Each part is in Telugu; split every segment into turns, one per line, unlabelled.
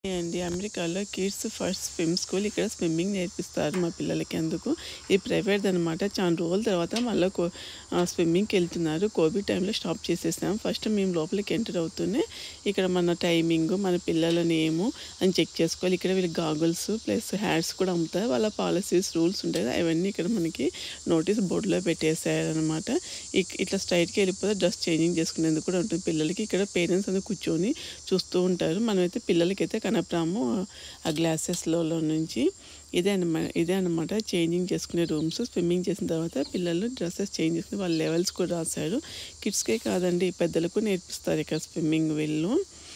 అండి అమెరికాలో కిడ్స్ ఫస్ట్ స్విమ్ స్కూల్ ఇక్కడ స్విమ్మింగ్ నేర్పిస్తారు మా పిల్లలకి అందుకు ఇది ప్రైవేట్ అనమాట చాలా రోజుల తర్వాత మళ్ళీ స్విమ్మింగ్కి వెళ్తున్నారు కోవిడ్ టైంలో స్టాప్ చేసేసాం ఫస్ట్ మేము లోపలికి ఎంటర్ అవుతూనే ఇక్కడ మన టైమింగ్ మన పిల్లల నేము అని చెక్ చేసుకోవాలి ఇక్కడ వీళ్ళకి గాగుల్స్ ప్లస్ హ్యాట్స్ కూడా అమ్ముతారు వాళ్ళ పాలసీస్ రూల్స్ ఉంటాయి అవన్నీ ఇక్కడ మనకి నోటీస్ బోర్డులో పెట్టేసారనమాట ఇట్లా స్ట్రైట్కి వెళ్ళిపోతే డ్రెస్ చేంజింగ్ చేసుకునేందుకు కూడా ఉంటుంది పిల్లలకి ఇక్కడ పేరెంట్స్ అందరూ కూర్చొని చూస్తూ ఉంటారు మనమైతే పిల్లలకైతే కనపరాము ఆ గ్లాసెస్లో నుంచి ఇదే అనమాట ఇదే అనమాట చేంజింగ్ చేసుకునే రూమ్స్ స్విమ్మింగ్ చేసిన తర్వాత పిల్లలు డ్రెస్సెస్ చేంజ్ చేసుకుని వాళ్ళ లెవెల్స్ కూడా రాశారు కిడ్స్కే కాదండి పెద్దలకు నేర్పిస్తారు ఇక్కడ స్విమ్మింగ్ వీళ్ళు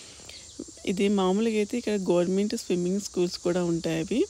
ఇది మామూలుగా అయితే ఇక్కడ గవర్నమెంట్ స్విమ్మింగ్ స్కూల్స్ కూడా ఉంటాయి అవి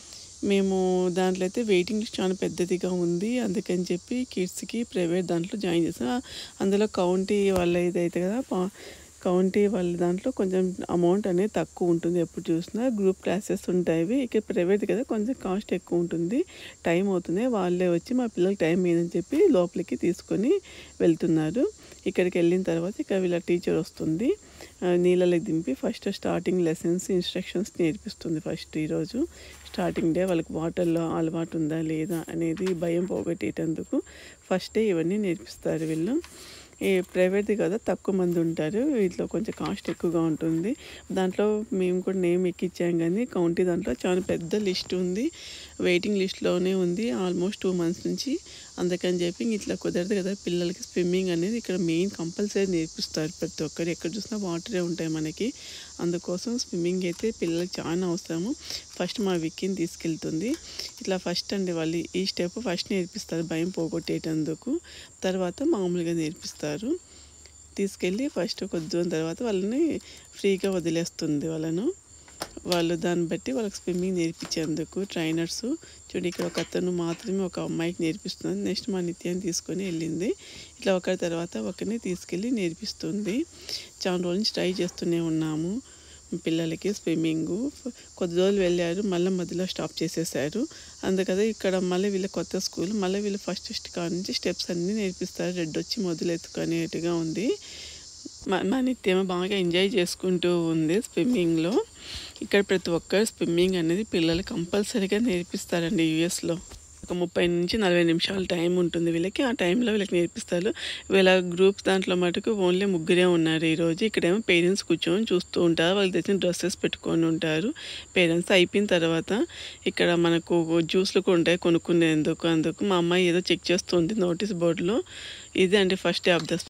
మేము దాంట్లో అయితే వెయిటింగ్ లిస్ట్ చాలా పెద్దదిగా ఉంది అందుకని చెప్పి కిడ్స్కి ప్రైవేట్ దాంట్లో జాయిన్ చేసాం అందులో కౌంటీ వాళ్ళ ఇదైతే కదా పా- కౌంటీ వాళ్ళ దాంట్లో కొంచెం అమౌంట్ అనేది తక్కువ ఉంటుంది ఎప్పుడు చూసినా గ్రూప్ క్లాసెస్ ఉంటాయి ఇక ప్రైవేట్ కదా కొంచెం కాస్ట్ ఎక్కువ ఉంటుంది టైం అవుతుంది వాళ్ళే వచ్చి మా పిల్లలకి టైం ఏదని చెప్పి లోపలికి తీసుకొని వెళ్తున్నారు ఇక్కడికి వెళ్ళిన తర్వాత ఇక వీళ్ళ టీచర్ వస్తుంది ఆ, నీళ్ళకి దింపి ఫస్ట్ స్టార్టింగ్ లెసన్స్ ఇన్స్ట్రక్షన్స్ నేర్పిస్తుంది ఫస్ట్ ఈరోజు స్టార్టింగ్ డే వాళ్ళకి వాటర్లో అలవాటు ఉందా లేదా అనేది భయం పోగొట్టేటందుకు ఫస్టే ఇవన్నీ నేర్పిస్తారు వీళ్ళు ఈ ప్రైవేట్ది కదా తక్కువ మంది ఉంటారు వీటిలో కొంచెం కాస్ట్ ఎక్కువగా ఉంటుంది దాంట్లో మేము కూడా నేమ్ ఎక్కించాం కానీ కౌంటీ దాంట్లో చాలా పెద్ద లిస్ట్ ఉంది వెయిటింగ్ లిస్ట్లోనే ఉంది ఆల్మోస్ట్ టూ మంత్స్ నుంచి అందుకని చెప్పి ఇంక ఇట్లా కుదరదు కదా పిల్లలకి స్విమ్మింగ్ అనేది ఇక్కడ మెయిన్ కంపల్సరీ నేర్పిస్తారు ప్రతి ఒక్కరు ఎక్కడ చూసినా వాటరే ఉంటాయి మనకి అందుకోసం స్విమ్మింగ్ అయితే పిల్లలకి చాలా అవసరము ఫస్ట్ మా విక్కీని తీసుకెళ్తుంది ఇట్లా ఫస్ట్ అండి వాళ్ళు ఈ స్టెప్ ఫస్ట్ నేర్పిస్తారు భయం పోగొట్టేటందుకు తర్వాత మామూలుగా నేర్పిస్తారు తీసుకెళ్ళి ఫస్ట్ కొద్ది దూరం తర్వాత వాళ్ళని ఫ్రీగా వదిలేస్తుంది వాళ్ళను వాళ్ళు దాన్ని బట్టి వాళ్ళకి స్విమ్మింగ్ నేర్పించేందుకు ట్రైనర్స్ చూడు ఇక్కడ ఒక అతను మాత్రమే ఒక అమ్మాయికి నేర్పిస్తుంది నెక్స్ట్ మా నిత్యాన్ని తీసుకొని వెళ్ళింది ఇట్లా ఒకరి తర్వాత ఒకరిని తీసుకెళ్ళి నేర్పిస్తుంది చాలా రోజుల నుంచి ట్రై చేస్తూనే ఉన్నాము పిల్లలకి స్విమ్మింగ్ కొద్ది రోజులు వెళ్ళారు మళ్ళీ మధ్యలో స్టాప్ చేసేసారు అందుకదే ఇక్కడ మళ్ళీ వీళ్ళ కొత్త స్కూల్ మళ్ళీ వీళ్ళు ఫస్ట్ కాడ నుంచి స్టెప్స్ అన్నీ నేర్పిస్తారు రెడ్ వచ్చి మొదలెత్తుకునేట్టుగా ఉంది మా మా నిత్యమ బాగా ఎంజాయ్ చేసుకుంటూ ఉంది స్విమ్మింగ్లో ఇక్కడ ప్రతి ఒక్కరు స్విమ్మింగ్ అనేది పిల్లలు కంపల్సరీగా నేర్పిస్తారండి యూఎస్లో ఒక ముప్పై నుంచి నలభై నిమిషాల టైం ఉంటుంది వీళ్ళకి ఆ టైంలో వీళ్ళకి నేర్పిస్తారు వీళ్ళ గ్రూప్స్ దాంట్లో మటుకు ఓన్లీ ముగ్గురే ఉన్నారు ఈరోజు ఇక్కడేమో పేరెంట్స్ కూర్చొని చూస్తూ ఉంటారు వాళ్ళు తెచ్చిన డ్రెస్సెస్ పెట్టుకొని ఉంటారు పేరెంట్స్ అయిపోయిన తర్వాత ఇక్కడ మనకు జ్యూస్లు కూడా ఉంటాయి కొనుక్కునేందుకు అందుకు మా అమ్మాయి ఏదో చెక్ చేస్తుంది నోటీస్ బోర్డులో ఇదే అండి ఫస్ట్ డే ఆఫ్ ద